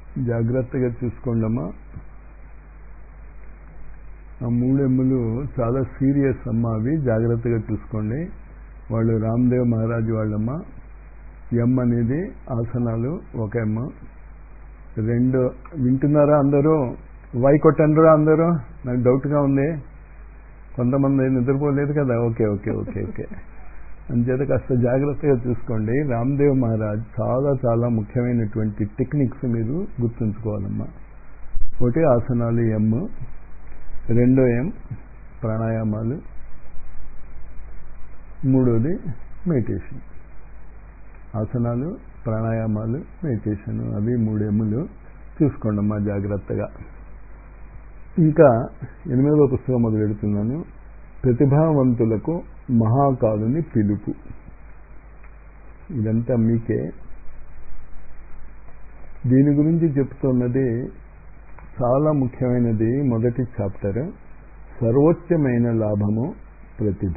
జాగ్రత్తగా చూసుకోండమ్మా ఆ మూడెమ్ములు చాలా సీరియస్ అమ్మ అవి జాగ్రత్తగా చూసుకోండి వాళ్ళు రామ్దేవ్ మహారాజ్ వాళ్ళమ్మ ఎమ్ అనేది ఆసనాలు ఒక ఎమ్మ రెండు వింటున్నారా అందరూ వై కొట్టండిరా అందరూ నాకు డౌట్గా ఉంది కొంతమంది నిద్రపోలేదు కదా ఓకే ఓకే ఓకే ఓకే అంచేత కాస్త జాగ్రత్తగా చూసుకోండి రామ్దేవ్ మహారాజ్ చాలా చాలా ముఖ్యమైనటువంటి టెక్నిక్స్ మీరు గుర్తుంచుకోవాలమ్మా ఒకటి ఆసనాలు ఎమ్ రెండో ఎం ప్రాణాయామాలు మూడోది మెడిటేషన్ ఆసనాలు ప్రాణాయామాలు మెడిటేషన్ అవి మూడెములు చూసుకోండి అమ్మా జాగ్రత్తగా ఇంకా ఎనిమిదవ పుస్తకం మొదలు పెడుతున్నాను ప్రతిభావంతులకు మహాకాలుని పిలుపు ఇదంతా మీకే దీని గురించి చెప్తున్నది చాలా ముఖ్యమైనది మొదటి చాప్టర్ సర్వోచ్చమైన లాభము ప్రతిభ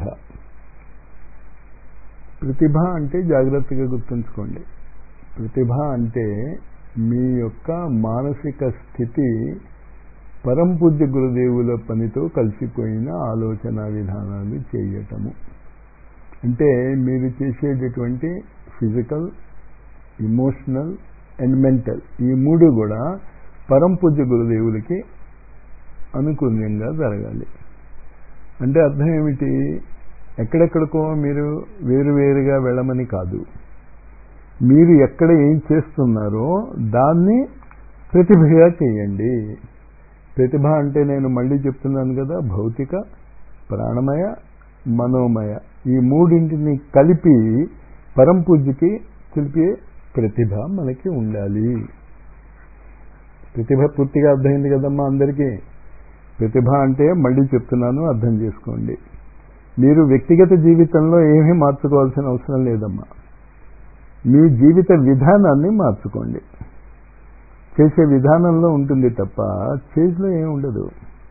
ప్రతిభ అంటే జాగ్రత్తగా గుర్తుంచుకోండి ప్రతిభ అంటే మీ యొక్క మానసిక స్థితి పరంపూజ్య గురుదేవుల పనితో కలిసిపోయిన ఆలోచన విధానాలు చేయటము అంటే మీరు చేసేటటువంటి ఫిజికల్ ఇమోషనల్ అండ్ మెంటల్ ఈ మూడు కూడా పరంపూజ్య గురుదేవులకి అనుకూలంగా జరగాలి అంటే అర్థం ఏమిటి ఎక్కడెక్కడికో మీరు వేరువేరుగా వెళ్ళమని కాదు మీరు ఎక్కడ ఏం చేస్తున్నారో దాన్ని ప్రతిభగా చేయండి ప్రతిభ అంటే నేను మళ్ళీ చెప్తున్నాను కదా భౌతిక ప్రాణమయ మనోమయ ఈ మూడింటిని కలిపి పరంపూజ్యకి తెలిపే ప్రతిభ మనకి ఉండాలి ప్రతిభ పూర్తిగా అర్థమైంది కదమ్మా అందరికీ ప్రతిభ అంటే మళ్ళీ చెప్తున్నాను అర్థం చేసుకోండి మీరు వ్యక్తిగత జీవితంలో ఏమీ మార్చుకోవాల్సిన అవసరం లేదమ్మా మీ జీవిత విధానాన్ని మార్చుకోండి చేసే విధానంలో ఉంటుంది తప్ప చేతిలో ఏమి ఉండదు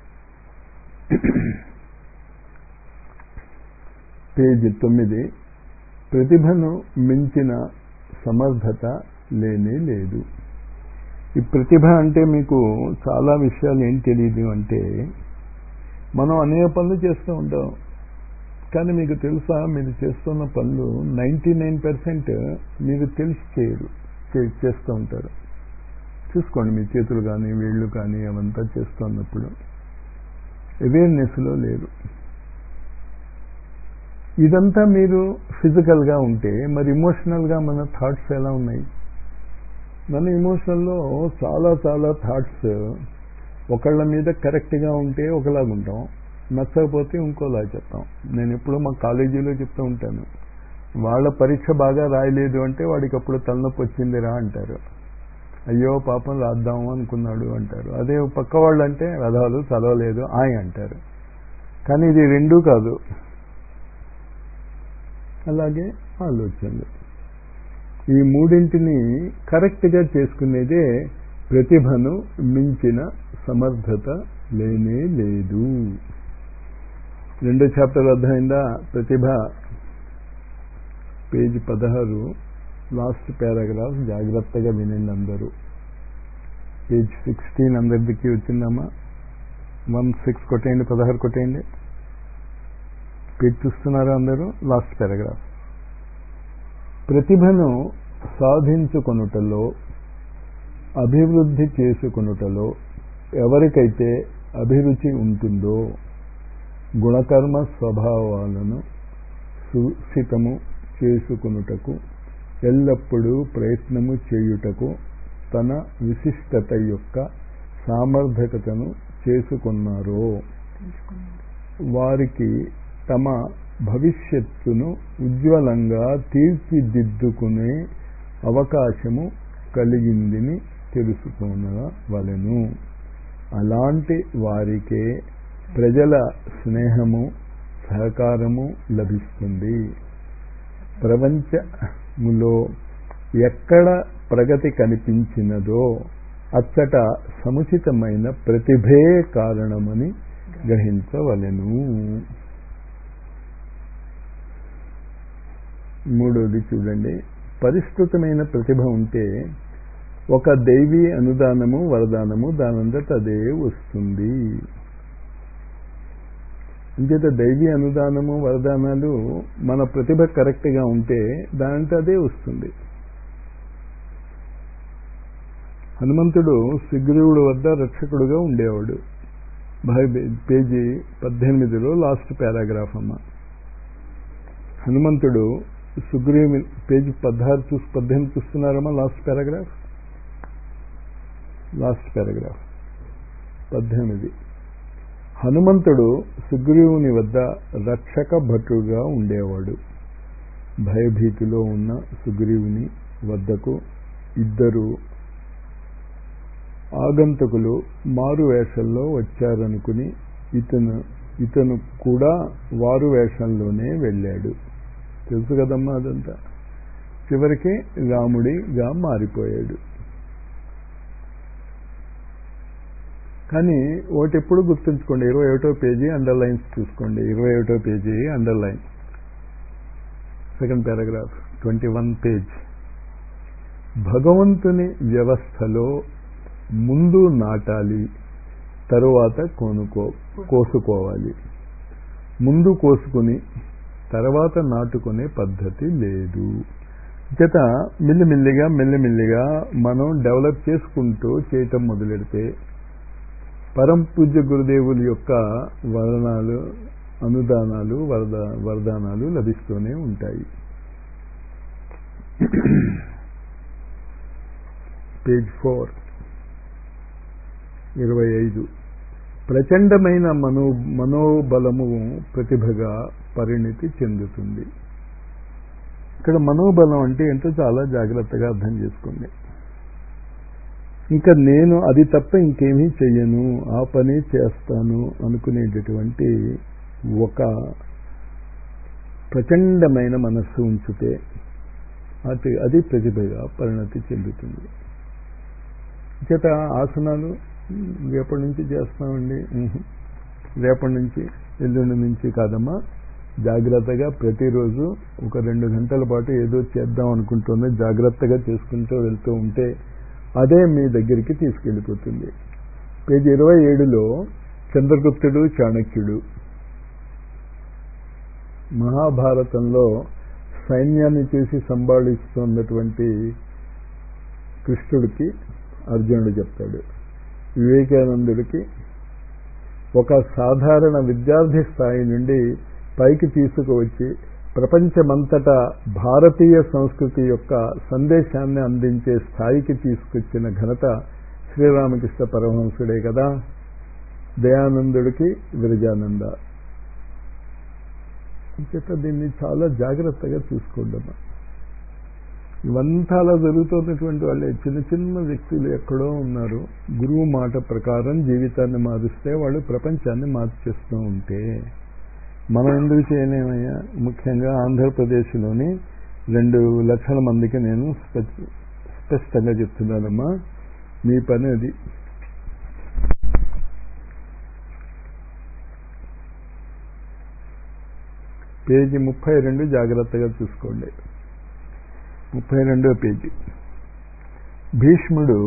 పేజీ తొమ్మిది ప్రతిభను మించిన సమర్థత లేనే లేదు ఈ ప్రతిభ అంటే మీకు చాలా విషయాలు ఏం తెలియదు అంటే మనం అనేక పనులు చేస్తూ ఉంటాం కానీ మీకు తెలుసా మీరు చేస్తున్న పనులు నైంటీ నైన్ పర్సెంట్ మీరు తెలిసి చేయరు చేస్తూ ఉంటారు చూసుకోండి మీ చేతులు కానీ వేళ్ళు కానీ అవంతా చేస్తున్నప్పుడు అవేర్నెస్లో లేరు ఇదంతా మీరు ఫిజికల్గా ఉంటే మరి ఇమోషనల్గా మన థాట్స్ ఎలా ఉన్నాయి మన ఇమోషనల్లో చాలా చాలా థాట్స్ ఒకళ్ళ మీద కరెక్ట్గా ఉంటే ఒకలాగా ఉంటాం నచ్చకపోతే ఇంకోలా చెప్తాం నేను ఎప్పుడూ మా కాలేజీలో చెప్తూ ఉంటాను వాళ్ళ పరీక్ష బాగా రాయలేదు అంటే వాడికి అప్పుడు తలనొప్పి వచ్చిందిరా అంటారు అయ్యో పాపం రాద్దాము అనుకున్నాడు అంటారు అదే పక్క వాళ్ళు అంటే రథాలు చదవలేదు ఆయ అంటారు కానీ ఇది రెండూ కాదు అలాగే ఆలోచనలు ఈ మూడింటిని కరెక్ట్గా చేసుకునేదే ప్రతిభను మించిన సమర్థత లేనే లేదు రెండో చాప్టర్ అర్థమైందా ప్రతిభ పేజీ పదహారు లాస్ట్ పారాగ్రాఫ్ జాగ్రత్తగా వినండి అందరూ పేజ్ సిక్స్టీన్ అందరికి వచ్చిందమ్మా వన్ సిక్స్ కొట్టేయండి పదహారు కొట్టేయండి పేజ్ చూస్తున్నారా అందరూ లాస్ట్ పారాగ్రాఫ్ ప్రతిభను సాధించుకొనుటలో అభివృద్ధి చేసుకొనుటలో ఎవరికైతే అభిరుచి ఉంటుందో గుణకర్మ స్వభావాలను సుసితము చేసుకునుటకు ఎల్లప్పుడూ ప్రయత్నము చేయుటకు తన విశిష్టత యొక్క సామర్థ్యతను చేసుకున్నారో వారికి తమ భవిష్యత్తును ఉజ్వలంగా తీర్చిదిద్దుకునే అవకాశము కలిగిందిని తెలుసుకోనవలెను అలాంటి వారికే ప్రజల స్నేహము సహకారము లభిస్తుంది ప్రపంచములో ఎక్కడ ప్రగతి కనిపించినదో అచ్చట సముచితమైన ప్రతిభే కారణమని గ్రహించవలెను మూడోది చూడండి పరిష్కృతమైన ప్రతిభ ఉంటే ఒక దైవీ అనుదానము వరదానము దానంతట అదే వస్తుంది అంచేత దైవీ అనుదానము వరదానాలు మన ప్రతిభ కరెక్ట్గా ఉంటే దానంటే అదే వస్తుంది హనుమంతుడు సుగ్రీవుడు వద్ద రక్షకుడుగా ఉండేవాడు పేజీ పద్దెనిమిదిలో లాస్ట్ పారాగ్రాఫ్ అమ్మ హనుమంతుడు సుగ్రీవు పేజీ పదహారు చూసి పద్దెనిమిది చూస్తున్నారమ్మా లాస్ట్ పారాగ్రాఫ్ లాస్ట్ పారాగ్రాఫ్ పద్దెనిమిది హనుమంతుడు సుగ్రీవుని వద్ద రక్షక భటుగా ఉండేవాడు భయభీతిలో ఉన్న సుగ్రీవుని వద్దకు ఇద్దరు ఆగంతకులు మారు వేషంలో వచ్చారనుకుని ఇతను ఇతను కూడా వారు వేషంలోనే వెళ్ళాడు తెలుసు కదమ్మా అదంతా చివరికి రాముడిగా మారిపోయాడు కానీ ఒకటి ఎప్పుడు గుర్తుంచుకోండి ఇరవై ఒకటో పేజీ అండర్లైన్స్ చూసుకోండి ఇరవై ఒకటో page underline second paragraph twenty one page భగవంతుని వ్యవస్థలో ముందు నాటాలి తరువాత కొనుక్కో కోసుకోవాలి ముందు కోసుకుని తర్వాత నాటుకునే పద్ధతి లేదు చేత మెల్లిమెల్లిగా మెల్లిమెల్లిగా మనం డెవలప్ చేసుకుంటూ చేయటం మొదలెడితే పరం పూజ్య గురుదేవుల యొక్క వరణాలు అనుదానాలు వరద వరదానాలు లభిస్తూనే ఉంటాయి పేజ్ ఫోర్ ఇరవై ఐదు ప్రచండమైన మనో మనోబలము ప్రతిభగా పరిణితి చెందుతుంది ఇక్కడ మనోబలం అంటే ఏంటో చాలా జాగ్రత్తగా అర్థం చేసుకోండి ఇంకా నేను అది తప్ప ఇంకేమీ చెయ్యను ఆ పని చేస్తాను అనుకునేటటువంటి ఒక ప్రచండమైన మనస్సు ఉంచితే అటు అది ప్రతిభగా పరిణతి చెందుతుంది చేత ఆసనాలు రేపటి నుంచి చేస్తామండి రేపటి నుంచి ఎల్లుండి నుంచి కాదమ్మా జాగ్రత్తగా ప్రతిరోజు ఒక రెండు గంటల పాటు ఏదో చేద్దాం అనుకుంటుంది జాగ్రత్తగా చేసుకుంటూ వెళ్తూ ఉంటే అదే మీ దగ్గరికి తీసుకెళ్ళిపోతుంది పేజీ ఇరవై ఏడులో చంద్రగుప్తుడు చాణక్యుడు మహాభారతంలో సైన్యాన్ని చూసి సంభాళిస్తున్నటువంటి కృష్ణుడికి అర్జునుడు చెప్తాడు వివేకానందుడికి ఒక సాధారణ విద్యార్థి స్థాయి నుండి పైకి తీసుకువచ్చి ప్రపంచమంతటా భారతీయ సంస్కృతి యొక్క సందేశాన్ని అందించే స్థాయికి తీసుకొచ్చిన ఘనత శ్రీరామకృష్ణ పరమహంసుడే కదా దయానందుడికి విరజానంద చేత దీన్ని చాలా జాగ్రత్తగా చూసుకోండమ్మా ఇవంతా అలా జరుగుతున్నటువంటి వాళ్ళే చిన్న చిన్న వ్యక్తులు ఎక్కడో ఉన్నారు గురువు మాట ప్రకారం జీవితాన్ని మారుస్తే వాళ్ళు ప్రపంచాన్ని మార్చేస్తూ ఉంటే మనం ఎందుకు చేయలేమయ్యా ముఖ్యంగా ఆంధ్రప్రదేశ్లోని రెండు లక్షల మందికి నేను స్పష్టంగా చెప్తున్నానమ్మా మీ పని అది పేజీ ముప్పై రెండు జాగ్రత్తగా చూసుకోండి ముప్పై రెండో పేజీ భీష్ముడు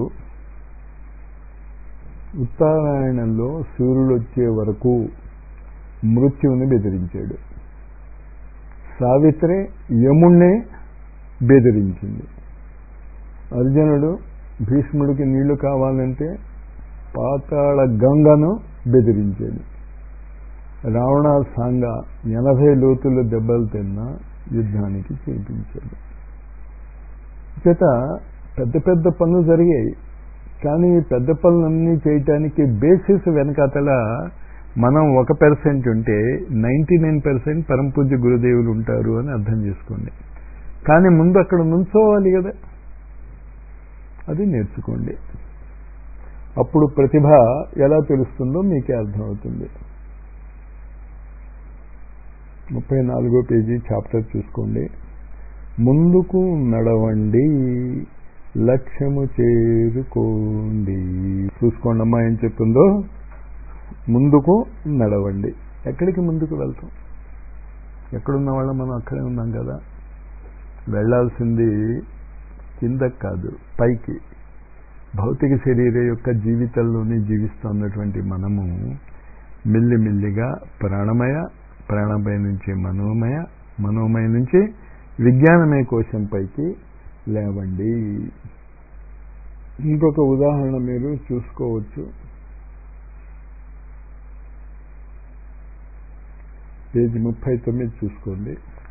ఉత్తరాయణంలో సూర్యుడు వచ్చే వరకు మృత్యువుని బెదిరించాడు సావిత్రి యముణ్ణే బెదిరించింది అర్జునుడు భీష్ముడికి నీళ్లు కావాలంటే పాతాళ గంగను బెదిరించాడు రావణ సాంగ ఎనభై లోతులు దెబ్బలు తిన్నా యుద్ధానికి చేపించాడు చేత పెద్ద పెద్ద పనులు జరిగాయి కానీ పెద్ద పనులన్నీ చేయటానికి బేసిస్ వెనకాతల మనం ఒక పర్సెంట్ ఉంటే నైంటీ నైన్ పర్సెంట్ పరమపూజ్య గురుదేవులు ఉంటారు అని అర్థం చేసుకోండి కానీ ముందు అక్కడ నుంచోవాలి కదా అది నేర్చుకోండి అప్పుడు ప్రతిభ ఎలా తెలుస్తుందో మీకే అర్థమవుతుంది ముప్పై నాలుగో పేజీ చాప్టర్ చూసుకోండి ముందుకు నడవండి లక్ష్యము చేరుకోండి చూసుకోండి అమ్మా ఏం చెప్తుందో ముందుకు నడవండి ఎక్కడికి ముందుకు వెళ్తాం ఎక్కడున్న వాళ్ళం మనం అక్కడే ఉన్నాం కదా వెళ్లాల్సింది కిందకి కాదు పైకి భౌతిక శరీరం యొక్క జీవితంలోనే జీవిస్తున్నటువంటి మనము మెల్లిమెల్లిగా ప్రాణమయ ప్రాణమయ నుంచి మనోమయ మనోమయ నుంచి విజ్ఞానమయ కోశం పైకి లేవండి ఇంకొక ఉదాహరణ మీరు చూసుకోవచ్చు పేజీ ముప్పై తొమ్మిది చూసుకోండి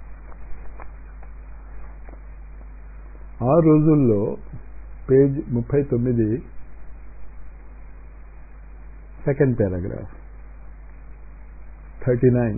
ఆ రోజుల్లో పేజ్ ముప్పై తొమ్మిది సెకండ్ పారాగ్రాఫ్ థర్టీ నైన్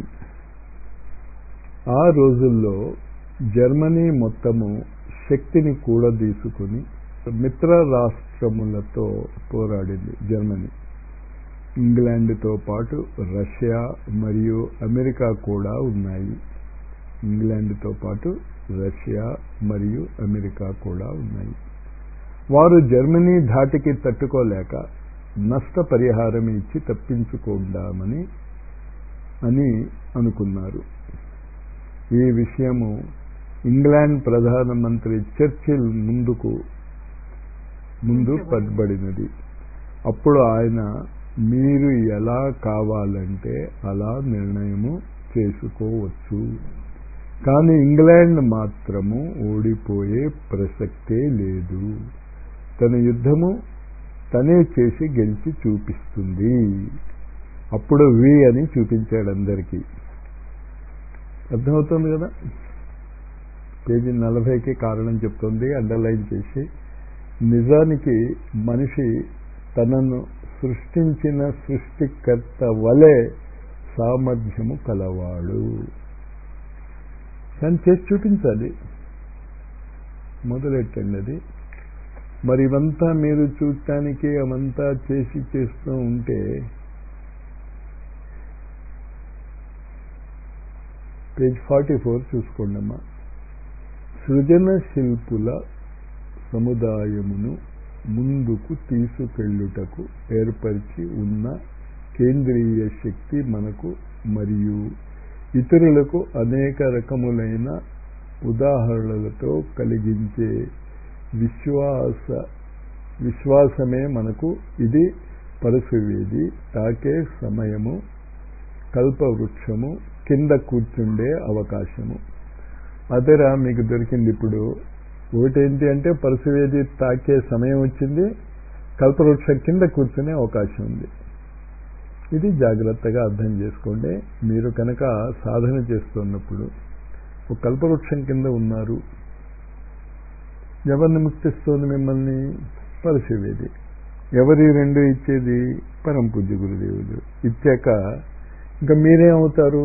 ఆ రోజుల్లో జర్మనీ మొత్తము శక్తిని కూడదీసుకుని మిత్ర రాష్ట్రములతో పోరాడింది జర్మనీ ఇంగ్లాండ్తో పాటు రష్యా మరియు అమెరికా కూడా ఉన్నాయి ఇంగ్లాండ్తో పాటు రష్యా మరియు అమెరికా కూడా ఉన్నాయి వారు జర్మనీ ధాటికి తట్టుకోలేక నష్టపరిహారం ఇచ్చి తప్పించుకుందామని అని అనుకున్నారు ఈ విషయము ఇంగ్లాండ్ ప్రధానమంత్రి చర్చిల్ ముందుకు ముందు పడ్బడినది అప్పుడు ఆయన మీరు ఎలా కావాలంటే అలా నిర్ణయము చేసుకోవచ్చు కానీ ఇంగ్లాండ్ మాత్రము ఓడిపోయే ప్రసక్తే లేదు తన యుద్ధము తనే చేసి గెలిచి చూపిస్తుంది అప్పుడు వి అని చూపించాడు అందరికీ అర్థమవుతుంది కదా పేజీ నలభైకి కారణం చెప్తుంది అండర్లైన్ చేసి నిజానికి మనిషి తనను సృష్టించిన సృష్టికర్త వలె సామర్థ్యము కలవాడు కానీ చేసి చూపించాలి మొదలెట్టండి అది మరి ఇవంతా మీరు చూడటానికి అవంతా చేసి చేస్తూ ఉంటే పేజ్ ఫార్టీ ఫోర్ చూసుకోండి అమ్మా సృజన శిల్పుల సముదాయమును ముందుకు తీసుకెళ్ళుటకు ఏర్పరిచి ఉన్న కేంద్రీయ శక్తి మనకు మరియు ఇతరులకు అనేక రకములైన ఉదాహరణలతో కలిగించే విశ్వాస విశ్వాసమే మనకు ఇది పరశువేది తాకే సమయము కల్పవృక్షము కింద కూర్చుండే అవకాశము అదేరా మీకు దొరికింది ఇప్పుడు ఒకటేంటి అంటే పరశువేది తాకే సమయం వచ్చింది కల్పవృక్షం కింద కూర్చునే అవకాశం ఉంది ఇది జాగ్రత్తగా అర్థం చేసుకోండి మీరు కనుక సాధన చేస్తున్నప్పుడు ఒక కల్పవృక్షం కింద ఉన్నారు ఎవరిని ముక్తిస్తోంది మిమ్మల్ని పరశువేది ఎవరి రెండు ఇచ్చేది పరం పూజ్య గురుదేవులు ఇచ్చాక ఇంకా మీరేమవుతారు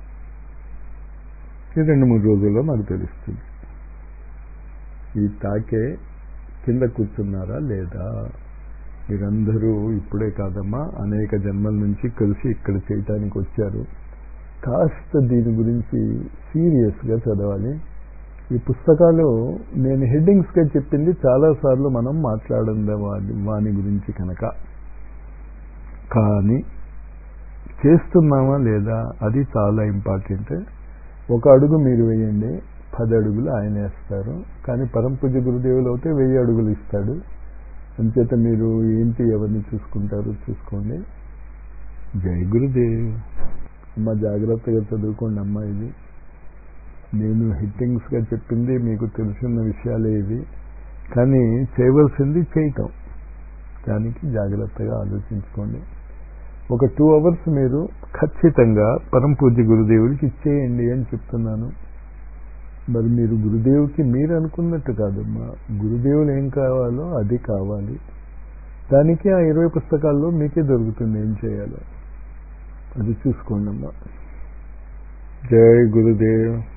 ఈ రెండు మూడు రోజుల్లో నాకు తెలుస్తుంది ఈ తాకే కింద కూర్చున్నారా లేదా మీరందరూ ఇప్పుడే కాదమ్మా అనేక జన్మల నుంచి కలిసి ఇక్కడ చేయటానికి వచ్చారు కాస్త దీని గురించి సీరియస్గా చదవాలి ఈ పుస్తకాలు నేను హెడ్డింగ్స్గా చెప్పింది చాలాసార్లు మనం మాట్లాడడం వాని గురించి కనుక కానీ చేస్తున్నామా లేదా అది చాలా ఇంపార్టెంట్ ఒక అడుగు మీరు వేయండి పది అడుగులు ఆయన వేస్తారు కానీ పరంపూజ గురుదేవులు అయితే వెయ్యి అడుగులు ఇస్తాడు అంచేత మీరు ఏంటి ఎవరిని చూసుకుంటారు చూసుకోండి జై గురుదేవ్ అమ్మ జాగ్రత్తగా చదువుకోండి అమ్మ ఇది నేను హిట్టింగ్స్గా చెప్పింది మీకు తెలుసున్న విషయాలే ఇవి కానీ చేయవలసింది చేయటం దానికి జాగ్రత్తగా ఆలోచించుకోండి ఒక టూ అవర్స్ మీరు ఖచ్చితంగా పరంపూజ్య గురుదేవుడికి ఇచ్చేయండి అని చెప్తున్నాను మరి మీరు గురుదేవుకి మీరు అనుకున్నట్టు కాదమ్మా గురుదేవులు ఏం కావాలో అది కావాలి దానికి ఆ ఇరవై పుస్తకాల్లో మీకే దొరుకుతుంది ఏం చేయాలో అది చూసుకోండి అమ్మా జై గురుదేవ్